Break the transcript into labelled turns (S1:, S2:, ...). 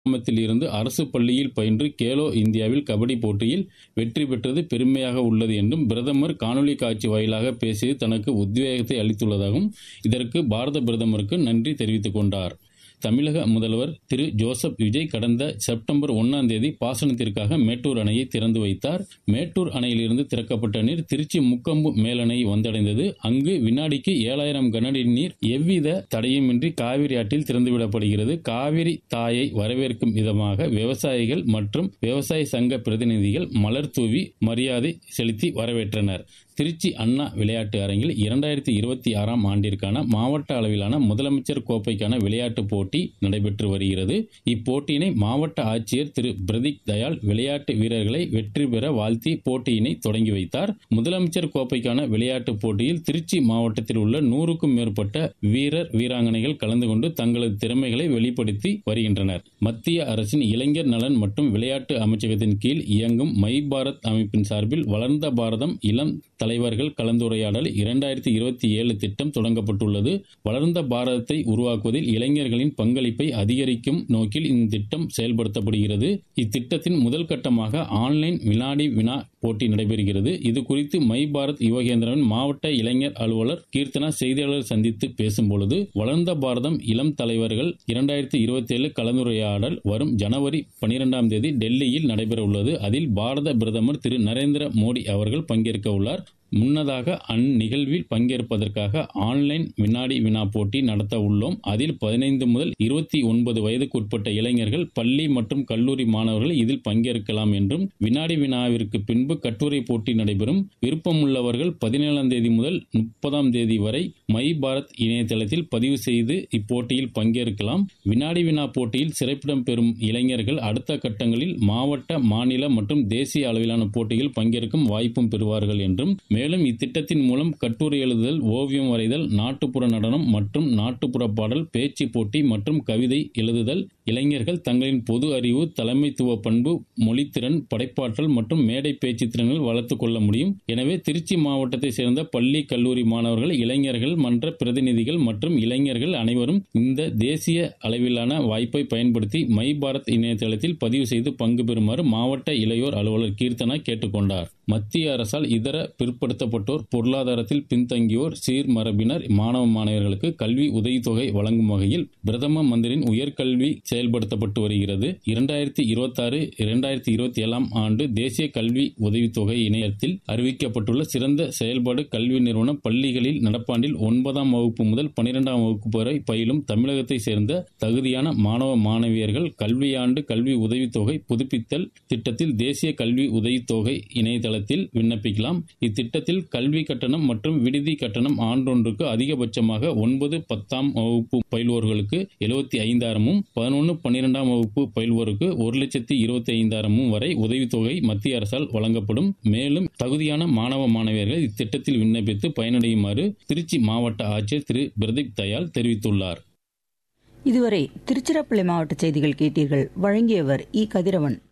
S1: கிராமத்தில் இருந்து அரசு பள்ளியில் பயின்று கேலோ இந்தியாவில் கபடி போட்டியில் வெற்றி பெற்றது பெருமையாக உள்ளது என்றும் பிரதமர் காணொலி காட்சி வாயிலாக பேசியது தனக்கு உத்வேகத்தை அளித்துள்ளதாகவும் இதற்கு பாரத பிரதமருக்கு நன்றி தெரிவித்துக் கொண்டார் தமிழக முதல்வர் திரு ஜோசப் விஜய் கடந்த செப்டம்பர் ஒன்னாம் தேதி பாசனத்திற்காக மேட்டூர் அணையை திறந்து வைத்தார் மேட்டூர் அணையிலிருந்து திறக்கப்பட்ட நீர் திருச்சி முக்கொம்பு மேலணை வந்தடைந்தது அங்கு வினாடிக்கு ஏழாயிரம் கனஅடி நீர் எவ்வித தடையுமின்றி காவிரி ஆற்றில் திறந்துவிடப்படுகிறது காவிரி தாயை வரவேற்கும் விதமாக விவசாயிகள் மற்றும் விவசாய சங்க பிரதிநிதிகள் மலர் தூவி மரியாதை செலுத்தி வரவேற்றனர் திருச்சி அண்ணா விளையாட்டு அரங்கில் இரண்டாயிரத்தி இருபத்தி ஆறாம் ஆண்டிற்கான மாவட்ட அளவிலான முதலமைச்சர் கோப்பைக்கான விளையாட்டுப் போட்டி நடைபெற்று வருகிறது இப்போட்டியினை மாவட்ட ஆட்சியர் திரு பிரதீக் தயாள் விளையாட்டு வீரர்களை வெற்றி பெற வாழ்த்தி போட்டியினை தொடங்கி வைத்தார் முதலமைச்சர் கோப்பைக்கான விளையாட்டுப் போட்டியில் திருச்சி மாவட்டத்தில் உள்ள நூறுக்கும் மேற்பட்ட வீரர் வீராங்கனைகள் கலந்து கொண்டு தங்களது திறமைகளை வெளிப்படுத்தி வருகின்றனர் மத்திய அரசின் இளைஞர் நலன் மற்றும் விளையாட்டு அமைச்சகத்தின் கீழ் இயங்கும் மை பாரத் அமைப்பின் சார்பில் வளர்ந்த பாரதம் இளம் தலைவர்கள் கலந்துரையாடல் இரண்டாயிரத்தி இருபத்தி ஏழு திட்டம் தொடங்கப்பட்டுள்ளது வளர்ந்த பாரதத்தை உருவாக்குவதில் இளைஞர்களின் பங்களிப்பை அதிகரிக்கும் நோக்கில் இந்த திட்டம் செயல்படுத்தப்படுகிறது இத்திட்டத்தின் முதல் கட்டமாக ஆன்லைன் வினாடி வினா போட்டி நடைபெறுகிறது இது குறித்து மை பாரத் யுவகேந்திரவின் மாவட்ட இளைஞர் அலுவலர் கீர்த்தனா செய்தியாளர் சந்தித்து பேசும்பொழுது வளர்ந்த பாரதம் இளம் தலைவர்கள் இரண்டாயிரத்தி இருபத்தி ஏழு கலந்துரையாடல் வரும் ஜனவரி பனிரெண்டாம் தேதி டெல்லியில் நடைபெற உள்ளது அதில் பாரத பிரதமர் திரு நரேந்திர மோடி அவர்கள் பங்கேற்க உள்ளார் முன்னதாக அந்நிகழ்வில் பங்கேற்பதற்காக ஆன்லைன் வினாடி வினா போட்டி நடத்த உள்ளோம் அதில் பதினைந்து முதல் இருபத்தி ஒன்பது வயதுக்கு உட்பட்ட இளைஞர்கள் பள்ளி மற்றும் கல்லூரி மாணவர்கள் இதில் பங்கேற்கலாம் என்றும் வினாடி வினாவிற்கு பின்பு கட்டுரை போட்டி நடைபெறும் விருப்பமுள்ளவர்கள் பதினேழாம் தேதி முதல் முப்பதாம் தேதி வரை மை பாரத் இணையதளத்தில் பதிவு செய்து இப்போட்டியில் பங்கேற்கலாம் வினாடி வினா போட்டியில் சிறப்பிடம் பெறும் இளைஞர்கள் அடுத்த கட்டங்களில் மாவட்ட மாநில மற்றும் தேசிய அளவிலான போட்டியில் பங்கேற்கும் வாய்ப்பும் பெறுவார்கள் என்றும் மேலும் இத்திட்டத்தின் மூலம் கட்டுரை எழுதுதல் ஓவியம் வரைதல் நாட்டுப்புற நடனம் மற்றும் நாட்டுப்புற பாடல் பேச்சு போட்டி மற்றும் கவிதை எழுதுதல் இளைஞர்கள் தங்களின் பொது அறிவு தலைமைத்துவ பண்பு மொழித்திறன் படைப்பாற்றல் மற்றும் மேடை பேச்சு திறன்கள் வளர்த்துக் கொள்ள முடியும் எனவே திருச்சி மாவட்டத்தை சேர்ந்த பள்ளி கல்லூரி மாணவர்கள் இளைஞர்கள் மன்ற பிரதிநிதிகள் மற்றும் இளைஞர்கள் அனைவரும் இந்த தேசிய அளவிலான வாய்ப்பை பயன்படுத்தி மை பாரத் இணையதளத்தில் பதிவு செய்து பங்கு பெறுமாறு மாவட்ட இளையோர் அலுவலர் கீர்த்தனா கேட்டுக்கொண்டார் மத்திய அரசால் இதர பிற்படுத்தப்பட்டோர் பொருளாதாரத்தில் பின்தங்கியோர் சீர்மரபினர் மாணவ மாணவர்களுக்கு கல்வி உதவித்தொகை வழங்கும் வகையில் பிரதம மந்திரின் உயர்கல்வி செயல்படுத்தப்பட்டு வருகிறது இரண்டாயிரத்தி இருபத்தி ஆறு இரண்டாயிரத்தி இருபத்தி ஏழாம் ஆண்டு தேசிய கல்வி உதவித்தொகை இணையத்தில் அறிவிக்கப்பட்டுள்ள சிறந்த செயல்பாடு கல்வி நிறுவனம் பள்ளிகளில் நடப்பாண்டில் ஒன்பதாம் வகுப்பு முதல் பனிரெண்டாம் வகுப்பு வரை பயிலும் தமிழகத்தை சேர்ந்த தகுதியான மாணவ மாணவியர்கள் கல்வியாண்டு கல்வி உதவித்தொகை புதுப்பித்தல் திட்டத்தில் தேசிய கல்வி உதவித்தொகை இணையதளத்தில் விண்ணப்பிக்கலாம் இத்திட்டத்தில் கல்வி கட்டணம் மற்றும் விடுதி கட்டணம் ஆண்டொன்றுக்கு அதிகபட்சமாக ஒன்பது பத்தாம் வகுப்பு பயில்வோர்களுக்கு எழுபத்தி ஐந்தாயிரமும் பதினொன்று பன்னிரெண்டாம் வகுப்பு பயில்வோருக்கு ஒரு லட்சத்தி இருபத்தி ஐந்தாயிரமும் வரை உதவித்தொகை மத்திய அரசால் வழங்கப்படும் மேலும் தகுதியான மாணவ மாணவியர்கள் இத்திட்டத்தில் விண்ணப்பித்து பயனடையுமாறு திருச்சி மாவட்ட ஆட்சியர் திரு பிரதீப் தயாள் தெரிவித்துள்ளார்
S2: இதுவரை திருச்சிராப்பள்ளி மாவட்ட செய்திகள் கேட்டீர்கள் வழங்கியவர் இ கதிரவன்